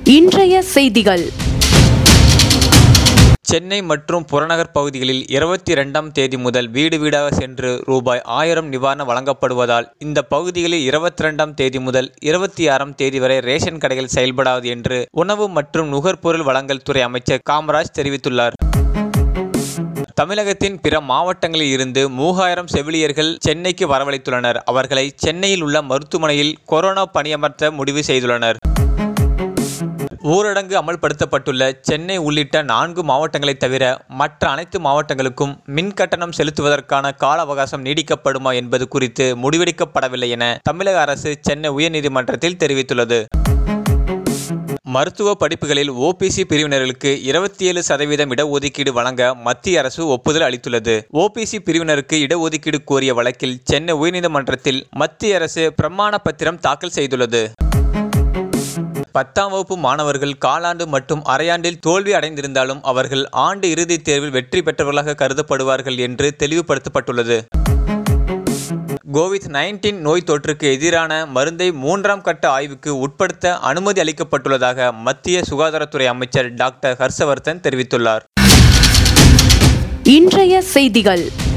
இன்றைய செய்திகள் சென்னை மற்றும் புறநகர் பகுதிகளில் இருபத்தி இரண்டாம் தேதி முதல் வீடு வீடாக சென்று ரூபாய் ஆயிரம் நிவாரணம் வழங்கப்படுவதால் இந்த பகுதிகளில் இருபத்தி இரண்டாம் தேதி முதல் இருபத்தி ஆறாம் தேதி வரை ரேஷன் கடைகள் செயல்படாது என்று உணவு மற்றும் நுகர்பொருள் வழங்கல் துறை அமைச்சர் காமராஜ் தெரிவித்துள்ளார் தமிழகத்தின் பிற மாவட்டங்களில் இருந்து மூவாயிரம் செவிலியர்கள் சென்னைக்கு வரவழைத்துள்ளனர் அவர்களை சென்னையில் உள்ள மருத்துவமனையில் கொரோனா பணியமர்த்த முடிவு செய்துள்ளனர் ஊரடங்கு அமல்படுத்தப்பட்டுள்ள சென்னை உள்ளிட்ட நான்கு மாவட்டங்களை தவிர மற்ற அனைத்து மாவட்டங்களுக்கும் மின் கட்டணம் செலுத்துவதற்கான கால அவகாசம் நீடிக்கப்படுமா என்பது குறித்து முடிவெடுக்கப்படவில்லை என தமிழக அரசு சென்னை உயர்நீதிமன்றத்தில் தெரிவித்துள்ளது மருத்துவ படிப்புகளில் ஓபிசி பிரிவினர்களுக்கு இருபத்தி ஏழு சதவீதம் இடஒதுக்கீடு வழங்க மத்திய அரசு ஒப்புதல் அளித்துள்ளது ஓபிசி பிரிவினருக்கு இடஒதுக்கீடு கோரிய வழக்கில் சென்னை உயர்நீதிமன்றத்தில் மத்திய அரசு பிரமாண பத்திரம் தாக்கல் செய்துள்ளது பத்தாம் வகுப்பு மாணவர்கள் காலாண்டு மற்றும் அரையாண்டில் தோல்வி அடைந்திருந்தாலும் அவர்கள் ஆண்டு இறுதித் தேர்வில் வெற்றி பெற்றவர்களாக கருதப்படுவார்கள் என்று தெளிவுபடுத்தப்பட்டுள்ளது கோவிட் நைன்டீன் நோய் தொற்றுக்கு எதிரான மருந்தை மூன்றாம் கட்ட ஆய்வுக்கு உட்படுத்த அனுமதி அளிக்கப்பட்டுள்ளதாக மத்திய சுகாதாரத்துறை அமைச்சர் டாக்டர் ஹர்ஷவர்தன் தெரிவித்துள்ளார் இன்றைய செய்திகள்